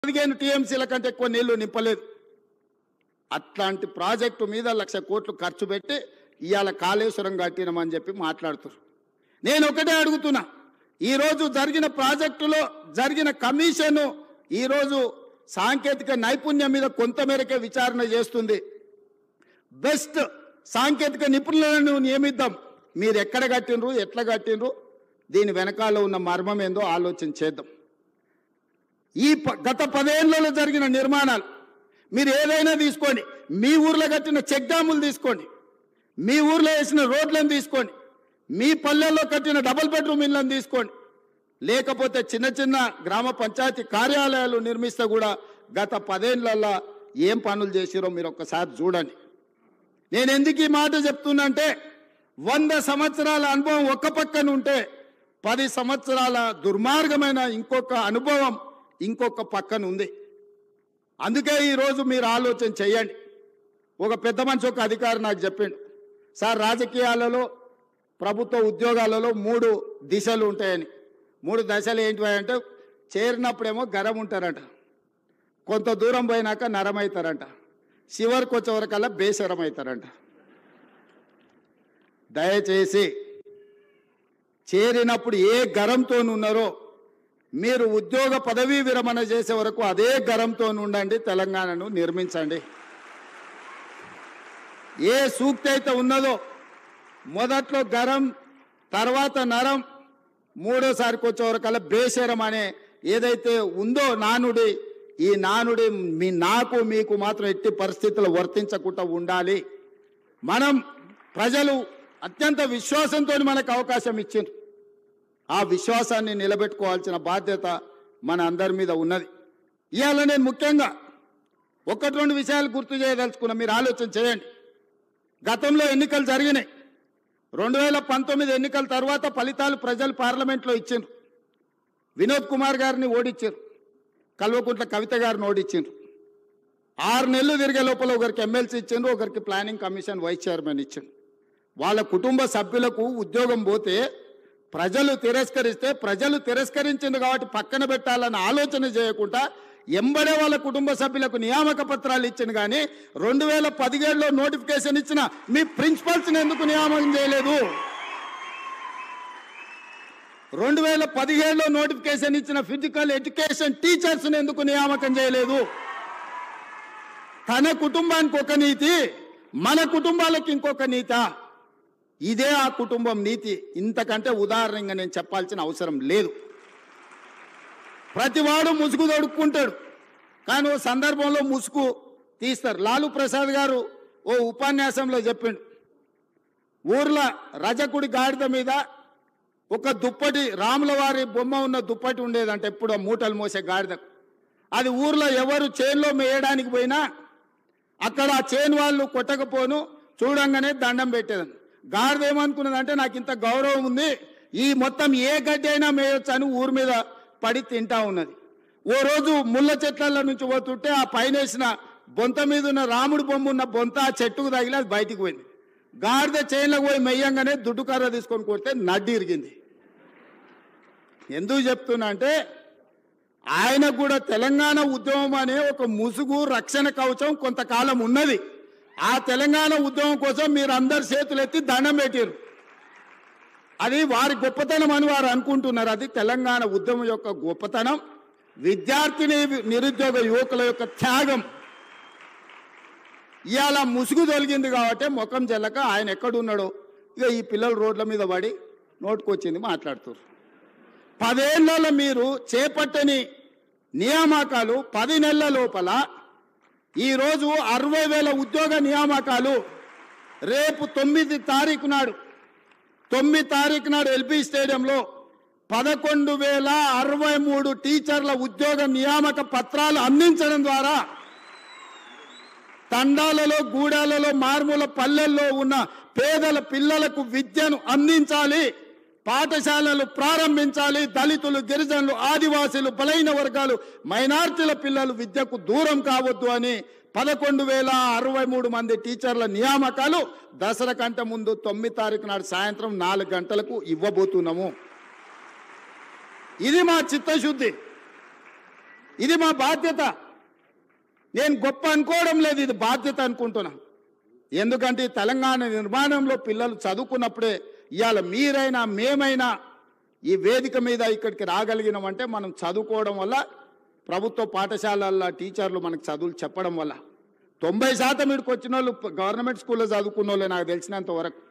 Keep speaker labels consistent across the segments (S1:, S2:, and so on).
S1: పదిహేను టీఎంసీల కంటే ఎక్కువ నీళ్లు నింపలేదు అట్లాంటి ప్రాజెక్టు మీద లక్ష కోట్లు ఖర్చు పెట్టి ఇవాళ కాళేశ్వరం కట్టినామని చెప్పి మాట్లాడుతున్నారు నేను ఒకటే అడుగుతున్నా ఈరోజు జరిగిన ప్రాజెక్టులో జరిగిన కమిషను ఈరోజు సాంకేతిక నైపుణ్యం మీద కొంతమేరకే విచారణ చేస్తుంది బెస్ట్ సాంకేతిక నిపుణులను నియమిద్దాం మీరు ఎక్కడ కట్టినరు ఎట్లా కట్టినరు దీని వెనకాల ఉన్న మర్మం ఏందో ఆలోచన చేద్దాం ఈ ప- గత పదేళ్లలో జరిగిన నిర్మాణాలు మీరు ఏదైనా తీసుకోండి మీ ఊర్లో కట్టిన చెక్ డ్యాములు తీసుకోండి మీ ఊర్లో వేసిన రోడ్లను తీసుకోండి మీ పల్లెల్లో కట్టిన డబుల్ బెడ్రూమ్ ఇళ్ళని తీసుకోండి లేకపోతే చిన్న చిన్న గ్రామ పంచాయతీ కార్యాలయాలు నిర్మిస్తే కూడా గత పదేళ్లలో ఏం పనులు చేసిరో మీరు ఒక్కసారి చూడండి నేను ఎందుకు ఈ మాట చెప్తున్నంటే వంద సంవత్సరాల అనుభవం ఒక్క పక్కన ఉంటే పది సంవత్సరాల దుర్మార్గమైన ఇంకొక అనుభవం ఇంకొక పక్కన ఉంది అందుకే ఈరోజు మీరు ఆలోచన చేయండి ఒక పెద్ద మనిషి ఒక అధికారి నాకు చెప్పిండు సార్ రాజకీయాలలో ప్రభుత్వ ఉద్యోగాలలో మూడు దిశలు ఉంటాయని మూడు దశలు ఏంటివి అంటే చేరినప్పుడేమో గరం ఉంటారంట కొంత దూరం పోయినాక నరం అవుతారంట చివరికి వచ్చే వరకల్లా బేసరం అవుతారంట దయచేసి చేరినప్పుడు ఏ గరంతో ఉన్నారో మీరు ఉద్యోగ పదవీ విరమణ చేసే వరకు అదే గరంతో ఉండండి తెలంగాణను నిర్మించండి ఏ సూక్తి అయితే ఉన్నదో మొదట్లో గరం తర్వాత నరం మూడోసారికి వచ్చే వరకల్లా బేసరం అనే ఏదైతే ఉందో నానుడి ఈ నానుడి మీ నాకు మీకు మాత్రం ఎట్టి పరిస్థితుల్లో వర్తించకుండా ఉండాలి మనం ప్రజలు అత్యంత విశ్వాసంతో మనకు అవకాశం ఇచ్చిండ్రు ఆ విశ్వాసాన్ని నిలబెట్టుకోవాల్సిన బాధ్యత మన అందరి మీద ఉన్నది ఇవాళ నేను ముఖ్యంగా ఒకటి రెండు విషయాలు గుర్తు చేయదలుచుకున్నా మీరు ఆలోచన చేయండి గతంలో ఎన్నికలు జరిగినాయి రెండు వేల పంతొమ్మిది ఎన్నికల తర్వాత ఫలితాలు ప్రజలు పార్లమెంట్లో ఇచ్చిండ్రు వినోద్ కుమార్ గారిని ఓడించారు కల్వకుంట్ల కవిత గారిని ఓడించిండ్రు ఆరు నెలలు తిరిగే లోపల ఒకరికి ఎమ్మెల్సీ ఇచ్చిండ్రు ఒకరికి ప్లానింగ్ కమిషన్ వైస్ చైర్మన్ ఇచ్చిండ్రు వాళ్ళ కుటుంబ సభ్యులకు ఉద్యోగం పోతే ప్రజలు తిరస్కరిస్తే ప్రజలు తిరస్కరించింది కాబట్టి పక్కన పెట్టాలన్న ఆలోచన చేయకుండా ఎంబడే వాళ్ళ కుటుంబ సభ్యులకు నియామక పత్రాలు ఇచ్చింది కానీ రెండు వేల పదిహేడులో నోటిఫికేషన్ ఇచ్చిన మీ ప్రిన్సిపల్స్ని ఎందుకు నియామకం చేయలేదు రెండు వేల పదిహేడులో నోటిఫికేషన్ ఇచ్చిన ఫిజికల్ ఎడ్యుకేషన్ టీచర్స్ని ఎందుకు నియామకం చేయలేదు తన కుటుంబానికి ఒక నీతి మన కుటుంబాలకు ఇంకొక నీత ఇదే ఆ కుటుంబం నీతి ఇంతకంటే ఉదాహరణగా నేను చెప్పాల్సిన అవసరం లేదు ప్రతివాడు ముసుగు తొడుక్కుంటాడు కానీ ఓ సందర్భంలో ముసుగు తీస్తారు లాలు ప్రసాద్ గారు ఓ ఉపన్యాసంలో చెప్పిండు ఊర్లో రజకుడి గాడిద మీద ఒక దుప్పటి రాముల వారి బొమ్మ ఉన్న దుప్పటి ఉండేదంట ఎప్పుడు ఆ మూటలు మోసే గాడిద అది ఊర్లో ఎవరు చేన్లో మేయడానికి పోయినా అక్కడ ఆ చేను వాళ్ళు కొట్టకపోను చూడంగానే దండం పెట్టేదని గాడిద ఏమనుకున్నదంటే నాకు ఇంత గౌరవం ఉంది ఈ మొత్తం ఏ గడ్డి అయినా మేయొచ్చు అని ఊరి మీద పడి తింటా ఉన్నది ఓ రోజు ముళ్ళ చెట్ల నుంచి పోతుంటే ఆ పైన వేసిన బొంత మీద ఉన్న రాముడి బొమ్మ ఉన్న బొంత ఆ చెట్టుకు తగిలి అది బయటికి పోయింది గాడిద చేనులకు పోయి మెయ్యంగానే దుడ్డు కర్ర తీసుకొని కొడితే నడ్డి ఇరిగింది ఎందుకు చెప్తున్నా అంటే ఆయన కూడా తెలంగాణ ఉద్యమం అనే ఒక ముసుగు రక్షణ కవచం కొంతకాలం ఉన్నది ఆ తెలంగాణ ఉద్యమం కోసం మీరు అందరు చేతులు ఎత్తి దండం పెట్టారు అది వారి గొప్పతనం అని వారు అనుకుంటున్నారు అది తెలంగాణ ఉద్యమం యొక్క గొప్పతనం విద్యార్థిని నిరుద్యోగ యువకుల యొక్క త్యాగం ఇవాళ ముసుగు తొలగింది కాబట్టి ముఖం చెల్లక ఆయన ఎక్కడున్నాడో ఇక ఈ పిల్లలు రోడ్ల మీద పడి నోటుకొచ్చింది మాట్లాడుతున్నారు పదేళ్లలో మీరు చేపట్టని నియామకాలు పది నెలల లోపల ఈరోజు అరవై వేల ఉద్యోగ నియామకాలు రేపు తొమ్మిది తారీఖు నాడు తొమ్మిది తారీఖు నాడు ఎల్పి స్టేడియంలో పదకొండు వేల అరవై మూడు టీచర్ల ఉద్యోగ నియామక పత్రాలు అందించడం ద్వారా తండాలలో గూడాలలో మారుమూల పల్లెల్లో ఉన్న పేదల పిల్లలకు విద్యను అందించాలి పాఠశాలలు ప్రారంభించాలి దళితులు గిరిజనులు ఆదివాసీలు బలైన వర్గాలు మైనార్టీల పిల్లలు విద్యకు దూరం కావద్దు అని పదకొండు వేల అరవై మూడు మంది టీచర్ల నియామకాలు దసరా కంటే ముందు తొమ్మిది తారీఖు నాడు సాయంత్రం నాలుగు గంటలకు ఇవ్వబోతున్నాము ఇది మా చిత్తశుద్ధి ఇది మా బాధ్యత నేను గొప్ప అనుకోవడం లేదు ఇది బాధ్యత అనుకుంటున్నా ఎందుకంటే ఈ తెలంగాణ నిర్మాణంలో పిల్లలు చదువుకున్నప్పుడే ఇవాళ మీరైనా మేమైనా ఈ వేదిక మీద ఇక్కడికి రాగలిగినామంటే మనం చదువుకోవడం వల్ల ప్రభుత్వ పాఠశాలల్లో టీచర్లు మనకు చదువులు చెప్పడం వల్ల తొంభై శాతం ఇక్కడికి వచ్చిన వాళ్ళు గవర్నమెంట్ స్కూల్లో చదువుకున్న వాళ్ళే నాకు తెలిసినంత వరకు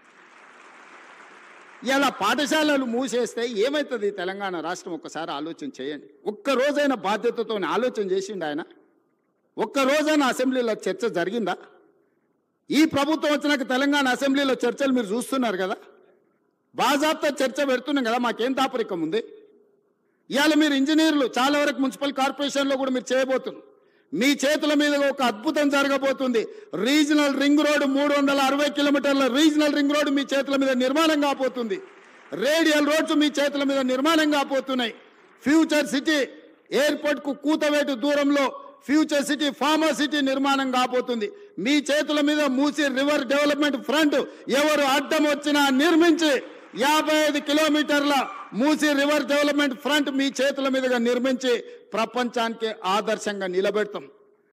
S1: ఇలా పాఠశాలలు మూసేస్తే ఏమవుతుంది ఈ తెలంగాణ రాష్ట్రం ఒక్కసారి ఆలోచన చేయండి ఒక్క రోజైన బాధ్యతతో ఆలోచన చేసిండు ఆయన ఒక్క రోజైన అసెంబ్లీలో చర్చ జరిగిందా ఈ ప్రభుత్వం వచ్చినాక తెలంగాణ అసెంబ్లీలో చర్చలు మీరు చూస్తున్నారు కదా బాజాబ్తా చర్చ పెడుతున్నాం కదా మాకేం తాపరికం ఉంది ఇవాళ మీరు ఇంజనీర్లు చాలా వరకు మున్సిపల్ కార్పొరేషన్లో కూడా మీరు చేయబోతున్నారు మీ చేతుల మీద ఒక అద్భుతం జరగబోతుంది రీజనల్ రింగ్ రోడ్ మూడు వందల అరవై కిలోమీటర్ల రీజనల్ రింగ్ రోడ్ మీ చేతుల మీద నిర్మాణం కాబోతుంది రేడియల్ రోడ్స్ మీ చేతుల మీద నిర్మాణం కాబోతున్నాయి ఫ్యూచర్ సిటీ ఎయిర్పోర్ట్ కు కూతవేటు దూరంలో ఫ్యూచర్ సిటీ ఫార్మర్ సిటీ నిర్మాణం కాబోతుంది మీ చేతుల మీద మూసి రివర్ డెవలప్మెంట్ ఫ్రంట్ ఎవరు అడ్డం వచ్చినా నిర్మించి యాభై ఐదు కిలోమీటర్ల మూసి రివర్ డెవలప్మెంట్ ఫ్రంట్ మీ చేతుల మీదుగా నిర్మించి ప్రపంచానికి ఆదర్శంగా నిలబెడతాం